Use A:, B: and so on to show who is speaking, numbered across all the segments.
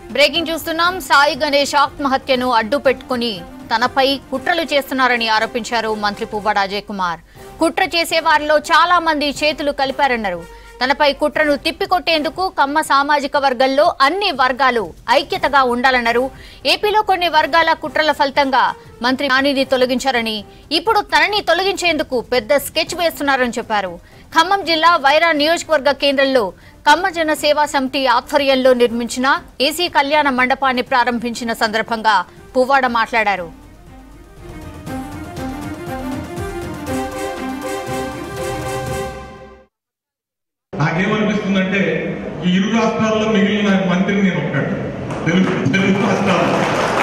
A: Breaking చూస్తున్నాం సాయి గణేష్ ఆత్మహత్యను అడ్డు పెట్టుకుని తనపై కుట్రలు చేస్తున్నారని ఆరోపించారు మంత్రి పువ్వాడ అజయ్ కుమార్ కుట్ర చేసే వారిలో చాలా మంది చేతులు కలిపారన్నారు తనపై కుట్రను తిప్పికొట్టేందుకు కమ్మ సామాజిక వర్గంలో అన్ని వర్గాలు ఐక్యతగా ఉండాలన్నారు ఏపీలో కొన్ని వర్గాల కుట్రల ఫలితంగా మంత్రి నానిని తొలగించారని ఇప్పుడు తనని తొలగించేందుకు పెద్ద స్కెచ్ వేస్తున్నారని చెప్పారు ఖమ్మం జిల్లా వైరా నియోజకవర్గ కేంద్రంలో కమ్మ జన సేవా సమితి ఆధ్వర్యంలో నిర్మించిన ఏసీ కళ్యాణ మండపాన్ని ప్రారంభించిన సందర్భంగా పువ్వాడ మాట్లాడారు
B: నాకేమనిపిస్తుందంటే ఈ ఇరు రాష్ట్రాల్లో మిగిలిన మంత్రిని నేను ఒక్కడు తెలుగు తెలుగు రాష్ట్రాల్లో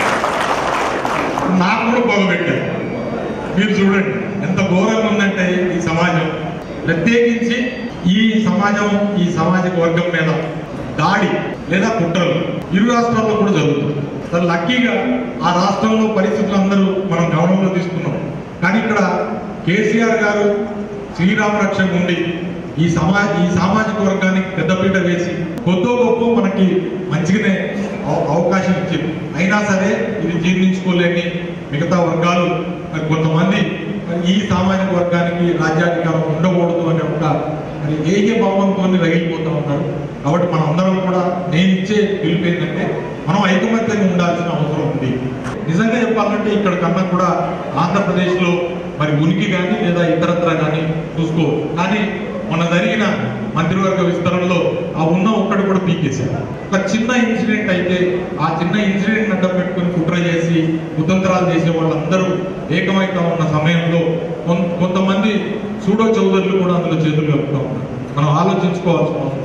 B: నాకు కూడా పొగబెట్టారు మీరు చూడండి ఎంత ఘోరంగా ఉందంటే ఈ సమాజం ప్రత్యేకించి ఈ సమాజం ఈ సామాజిక వర్గం మీద దాడి లేదా కుట్రలు ఇరు రాష్ట్రాల్లో కూడా జరుగుతుంది అసలు లక్కీగా ఆ రాష్ట్రంలో పరిస్థితులు అందరూ మనం గమనంలో తీసుకున్నాం కానీ ఇక్కడ కేసీఆర్ గారు శ్రీరామ రక్షకు ఉండి ఈ సమాజ ఈ సామాజిక వర్గానికి పెద్దపీట వేసి కొద్దో గొప్ప మనకి మంచిగానే అవ- అవకాశం ఇచ్చింది అయినా సరే ఇది జీర్ణించుకోలేని మిగతా వర్గాలు మరి కొంతమంది మరి ఈ సామాజిక వర్గానికి రాజ్యాధికారం ఉండకూడదు అనే ఒక మరి ఏకే భావంతో రగిలిపోతూ ఉన్నారు కాబట్టి మనం అందరం కూడా నేను ఇచ్చే పిలుపు ఏంటంటే మనం ఐకమత్యంగా ఉండాల్సిన అవసరం ఉంది నిజంగా చెప్పాలంటే ఇక్కడ కన్నా కూడా ఆంధ్రప్రదేశ్లో మరి ఉనికి కానీ లేదా ఇతరత్ర కానీ చూసుకో కానీ మొన్న జరిగిన మంత్రివర్గ విస్తరణలో ఆ ఉన్న ఒక్కటి కూడా పీకేశారు ఒక చిన్న ఇన్సిడెంట్ అయితే ఆ చిన్న ఇన్సిడెంట్ అడ్డం పెట్టుకుని కుట్ర చేసి కుతంత్రాలు చేసే వాళ్ళందరూ ఏకమైతా ఉన్న సమయంలో కొన్- కొంతమంది సూడో చౌదరులు కూడా అందులో చేతులు కలుపుతూ ఉన్నారు మనం ఆలోచించుకోవాల్సిన అవసరం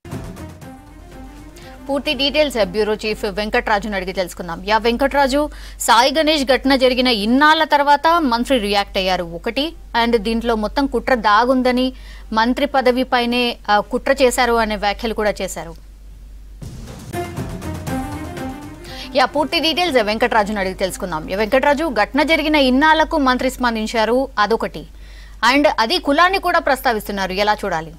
A: పూర్తి డీటెయిల్స్ బ్యూరో చీఫ్ వెంకట్రాజును అడిగి తెలుసుకుందాం యా వెంకట్రాజు సాయి గణేష్ ఘటన జరిగిన ఇన్నాళ్ల తర్వాత మంత్రి రియాక్ట్ అయ్యారు ఒకటి అండ్ దీంట్లో మొత్తం కుట్ర దాగుందని మంత్రి పదవిపైనే ఆ, కుట్ర చేశారు అనే వ్యాఖ్యలు కూడా చేశారు యా పూర్తి డీటెయిల్స్ వెంకట్రాజును అడిగి తెలుసుకుందాం యా వెంకట్రాజు ఘటన జరిగిన ఇన్నాళ్లకు మంత్రి స్పందించారు అదొకటి అండ్ అది కులాన్ని కూడా ప్రస్తావిస్తున్నారు ఎలా చూడాలి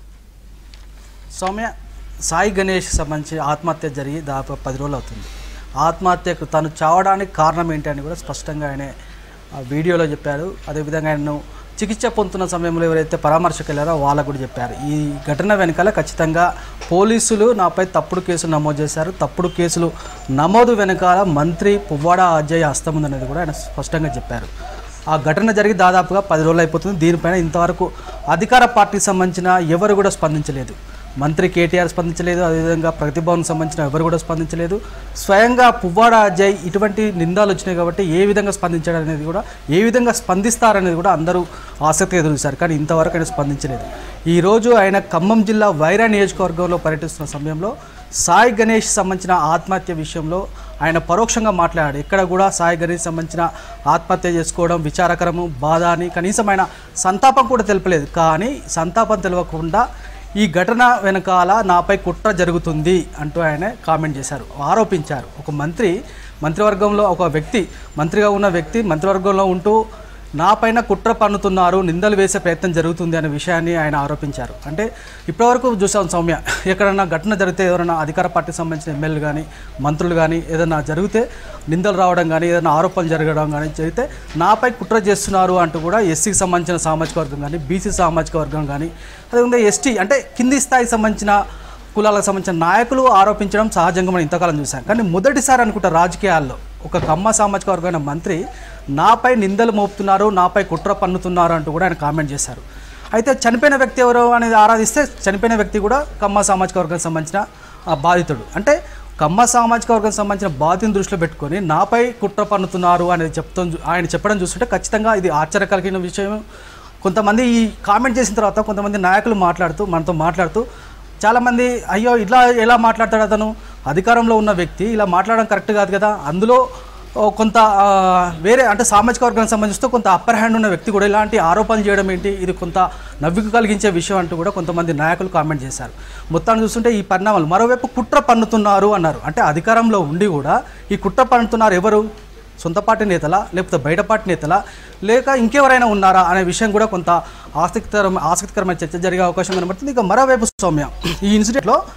C: సౌమ్య సాయి గణేష్ సంబంధించి ఆత్మహత్య జరిగి దాదాపు పది రోజులు అవుతుంది ఆత్మహత్యకు తను చావడానికి కారణం ఏంటి అని కూడా స్పష్టంగా ఆయన ఆ వీడియోలో చెప్పారు అదేవిధంగా ఆయన చికిత్స పొందుతున్న సమయంలో ఎవరైతే పరామర్శకు వెళ్ళారో వాళ్ళకు కూడా చెప్పారు ఈ ఘటన వెనకాల ఖచ్చితంగా పోలీసులు నాపై తప్పుడు కేసులు నమోదు చేశారు తప్పుడు కేసులు నమోదు వెనకాల మంత్రి పువ్వాడ అజయ్ హస్తం ఉందనేది కూడా ఆయన స్పష్టంగా చెప్పారు ఆ ఘటన జరిగి దాదాపుగా పది రోజులు అయిపోతుంది దీనిపైన ఇంతవరకు అధికార పార్టీకి సంబంధించిన ఎవరు కూడా స్పందించలేదు మంత్రి కేటీఆర్ స్పందించలేదు అదేవిధంగా ప్రతిభవన్ సంబంధించిన ఎవరు కూడా స్పందించలేదు స్వయంగా పువ్వాడ అజయ్ ఇటువంటి నిందాలు వచ్చినాయి కాబట్టి ఏ విధంగా స్పందించాడు అనేది కూడా ఏ విధంగా స్పందిస్తారనేది కూడా అందరూ ఆసక్తిగా ఎదురుస్తారు కానీ ఇంతవరకు ఆయన స్పందించలేదు ఈరోజు ఆయన ఖమ్మం జిల్లా వైరా నియోజకవర్గంలో పర్యటిస్తున్న సమయంలో సాయి గణేష్ సంబంధించిన ఆత్మహత్య విషయంలో ఆయన పరోక్షంగా మాట్లాడాడు ఎక్కడ కూడా సాయి గణేష్ సంబంధించిన ఆత్మహత్య చేసుకోవడం విచారకరము బాధ అని కనీసం ఆయన సంతాపం కూడా తెలపలేదు కానీ సంతాపం తెలవకుండా ఈ ఘటన వెనకాల నాపై కుట్ర జరుగుతుంది అంటూ ఆయన కామెంట్ చేశారు ఆరోపించారు ఒక మంత్రి మంత్రివర్గంలో ఒక వ్యక్తి మంత్రిగా ఉన్న వ్యక్తి మంత్రివర్గంలో ఉంటూ నాపైన కుట్ర పన్నుతున్నారు నిందలు వేసే ప్రయత్నం జరుగుతుంది అనే విషయాన్ని ఆయన ఆరోపించారు అంటే ఇప్పటివరకు చూసాం సౌమ్య ఎక్కడన్నా ఘటన జరిగితే ఎవరైనా అధికార పార్టీకి సంబంధించిన ఎమ్మెల్యేలు కానీ మంత్రులు కానీ ఏదైనా జరిగితే నిందలు రావడం కానీ ఏదైనా ఆరోపణలు జరగడం కానీ జరిగితే నాపై కుట్ర చేస్తున్నారు అంటూ కూడా ఎస్సీకి సంబంధించిన సామాజిక వర్గం కానీ బీసీ సామాజిక వర్గం కానీ అదేవిధంగా ఎస్టీ అంటే కింది స్థాయికి సంబంధించిన కులాలకు సంబంధించిన నాయకులు ఆరోపించడం సహజంగా మనం ఇంతకాలం చూసాం కానీ మొదటిసారి అనుకుంటా రాజకీయాల్లో ఒక కమ్మ సామాజిక వర్గమైన మంత్రి నాపై నిందలు మోపుతున్నారు నాపై కుట్ర పన్నుతున్నారు అంటూ కూడా ఆయన కామెంట్ చేశారు అయితే చనిపోయిన వ్యక్తి ఎవరు అనేది ఆరాధిస్తే చనిపోయిన వ్యక్తి కూడా కమ్మ సామాజిక వర్గానికి సంబంధించిన ఆ బాధితుడు అంటే కమ్మ సామాజిక వర్గం సంబంధించిన బాధితుని దృష్టిలో పెట్టుకొని నాపై కుట్ర పన్నుతున్నారు అనేది చెప్తాం ఆయన చెప్పడం చూస్తుంటే ఖచ్చితంగా ఇది ఆశ్చర్య కలిగిన విషయం కొంతమంది ఈ కామెంట్ చేసిన తర్వాత కొంతమంది నాయకులు మాట్లాడుతూ మనతో మాట్లాడుతూ చాలామంది అయ్యో ఇలా ఎలా మాట్లాడతాడు అతను అధికారంలో ఉన్న వ్యక్తి ఇలా మాట్లాడడం కరెక్ట్ కాదు కదా అందులో ఓ కొంత ఆ, వేరే అంటే సామాజిక వర్గానికి సంబంధిస్తూ కొంత అప్పర్ హ్యాండ్ ఉన్న వ్యక్తి కూడా ఇలాంటి ఆరోపణలు చేయడం ఏంటి ఇది కొంత నవ్వుకు కలిగించే విషయం అంటూ కూడా కొంతమంది నాయకులు కామెంట్ చేశారు మొత్తాన్ని చూస్తుంటే ఈ పరిణామాలు మరోవైపు కుట్ర పన్నుతున్నారు అన్నారు అంటే అధికారంలో ఉండి కూడా ఈ కుట్ర పన్నుతున్నారు ఎవరు సొంత పార్టీ నేతలా లేకపోతే బయట పార్టీ నేతలా లేక ఇంకెవరైనా ఉన్నారా అనే విషయం కూడా కొంత ఆసక్తికరం ఆసక్తికరమైన చర్చ జరిగే అవకాశం కనబడుతుంది ఇక మరోవైపు సౌమ్య ఈ ఇన్సిడెంట్లో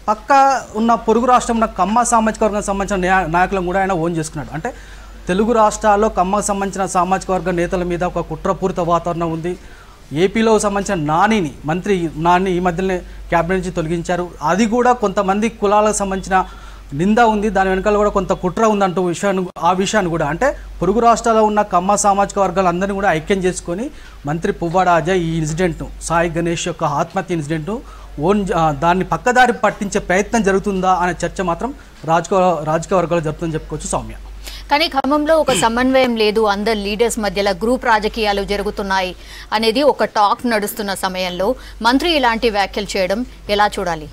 C: పక్క ఉన్న పొరుగు రాష్ట్రం ఉన్న కమ్మ సామాజిక వర్గానికి సంబంధించిన న్యా- నాయకులను కూడా ఆయన ఓన్ చేసుకున్నాడు అంటే తెలుగు రాష్ట్రాల్లో కమ్మకు సంబంధించిన సామాజిక వర్గ నేతల మీద ఒక కుట్రపూరిత వాతావరణం ఉంది ఏపీలో సంబంధించిన నానిని మంత్రి నాని ఈ మధ్యనే క్యాబినెట్ నుంచి తొలగించారు అది కూడా కొంతమంది కులాలకు సంబంధించిన నింద ఉంది దాని వెనకాల కూడా కొంత కుట్ర ఉందంటూ విషయాన్ని ఆ విషయాన్ని కూడా అంటే పొరుగు రాష్ట్రాల్లో ఉన్న కమ్మ సామాజిక వర్గాలందరినీ కూడా ఐక్యం చేసుకొని మంత్రి పువ్వాడ అజయ్ ఈ ఇన్సిడెంట్ను సాయి గణేష్ యొక్క ఆత్మహత్య ఇన్సిడెంట్ను ఓన్ ఆ, దాన్ని పక్కదారి పట్టించే ప్రయత్నం జరుగుతుందా అనే చర్చ మాత్రం రాజకీయ రాజకీయ వర్గాలు జరుగుతుందని చెప్పుకోవచ్చు సౌమ్య
A: కానీ ఖమ్మంలో ఒక సమన్వయం లేదు అందరు లీడర్స్ మధ్యలో గ్రూప్ రాజకీయాలు జరుగుతున్నాయి అనేది ఒక టాక్ నడుస్తున్న సమయంలో మంత్రి ఇలాంటి వ్యాఖ్యలు చేయడం ఎలా చూడాలి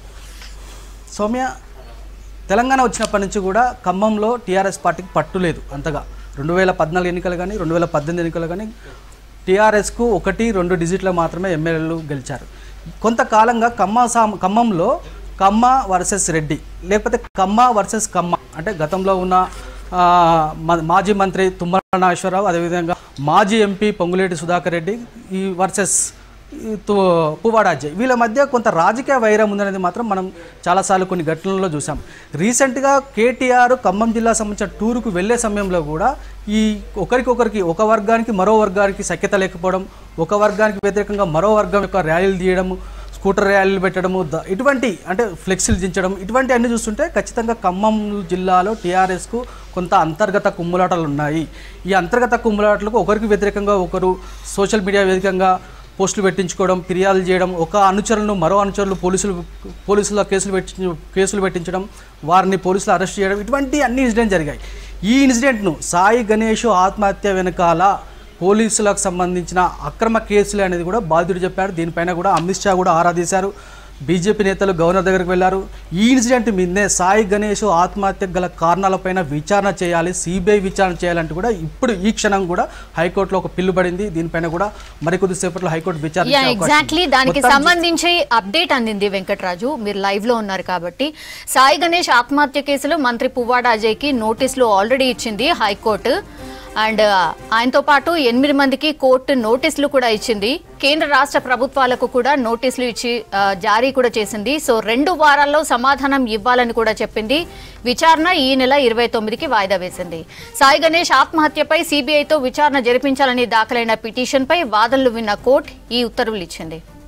C: సౌమ్య తెలంగాణ వచ్చినప్పటి నుంచి కూడా ఖమ్మంలో టీఆర్ఎస్ పార్టీకి పట్టు లేదు అంతగా రెండు వేల పద్నాలుగు ఎన్నికలు కానీ రెండు వేల పద్దెనిమిది ఎన్నికలు కానీ టీఆర్ఎస్కు ఒకటి రెండు డిజిట్లో మాత్రమే ఎమ్మెల్యేలు గెలిచారు కొంతకాలంగా ఖమ్మ సా ఖమ్మంలో కమ్మ వర్సెస్ రెడ్డి లేకపోతే కమ్మ వర్సెస్ కమ్మ అంటే గతంలో ఉన్న ఆ, మా- మాజీ మంత్రి తుమ్మల నాగేశ్వరరావు అదేవిధంగా మాజీ MP Ponguleti Sudhakar Reddy E versus ఈ పు- పువ్వాడ అజయ్ వీళ్ళ మధ్య కొంత రాజకీయ వైరం ఉందనేది మాత్రం మనం చాలాసార్లు కొన్ని ఘటనల్లో చూసాం రీసెంట్గా కేటీఆర్ ఖమ్మం జిల్లా సంబంధించిన టూరుకు వెళ్ళే సమయంలో కూడా ఈ ఒకరికొకరికి ఒక వర్గానికి మరో వర్గానికి సఖ్యత లేకపోవడం ఒక వర్గానికి వ్యతిరేకంగా మరో వర్గం యొక్క ర్యాలీలు తీయడము స్కూటర్ ర్యాలీలు పెట్టడము ద- ఇటువంటి అంటే ఫ్లెక్సీలు దించడం ఇటువంటి అన్ని చూస్తుంటే ఖచ్చితంగా ఖమ్మం జిల్లాలో టీఆర్ఎస్కు కొంత అంతర్గత కుమ్ములాటలు ఉన్నాయి ఈ అంతర్గత కుమ్ములాటలకు ఒకరికి వ్యతిరేకంగా ఒకరు సోషల్ మీడియా వేదికంగా పోస్టులు పెట్టించుకోవడం ఫిర్యాదులు చేయడం ఒక అనుచరులను మరో అనుచరులు పోలీసులు పోలీసుల కేసులు పెట్టి కేసులు పెట్టించడం వారిని పోలీసులు అరెస్ట్ చేయడం ఇటువంటి అన్ని ఇన్సిడెంట్ జరిగాయి ఈ ఇన్సిడెంట్ను సాయి గణేష్ ఆత్మహత్య వెనకాల పోలీసులకు సంబంధించిన అక్రమ కేసులు అనేది కూడా బాధ్యుడు చెప్పాడు దీనిపైన కూడా అమిత్ షా కూడా ఆరాధీశారు బీజేపీ నేతలు గవర్నర్ దగ్గరికి వెళ్ళారు ఈ ఇన్సిడెంట్ మీదనే సాయి గణేష్ ఆత్మహత్యకు గల కారణాలపైన విచారణ చేయాలి సిబిఐ విచారణ చేయాలంటూ కూడా ఇప్పుడు ఈ క్షణం కూడా హైకోర్టులో ఒక పిల్లు పడింది దీనిపైన కూడా మరికొద్ది సేపట్లో హైకోర్టు విచారణ
A: యా
C: చేసే అవకాశం ఉంది.
A: ఎగ్జాక్ట్లీ దానికి
C: మొత్తం
A: సంబంధించి అప్డేట్ అందింది వెంకట్రాజు మీరు లైవ్ లో ఉన్నారు కాబట్టి సాయి గణేష్ ఆత్మహత్య కేసులో మంత్రి పువ్వాడ అజయ్ కి నోటీసులు ఆల్రెడీ ఇచ్చింది హైకోర్టు అండ్ ఆయనతో పాటు ఎనిమిది మందికి కోర్టు నోటీసులు కూడా ఇచ్చింది కేంద్ర రాష్ట్ర ప్రభుత్వాలకు కూడా నోటీసులు ఇచ్చి ఆ, జారీ కూడా చేసింది సో రెండు వారాల్లో సమాధానం ఇవ్వాలని కూడా చెప్పింది విచారణ ఈ నెల ఇరవై తొమ్మిదికి వాయిదా వేసింది సాయి గణేష్ ఆత్మహత్యపై సిబిఐతో విచారణ జరిపించాలని దాఖలైన పిటిషన్పై వాదనలు విన్న కోర్టు ఈ ఉత్తర్వులు ఇచ్చింది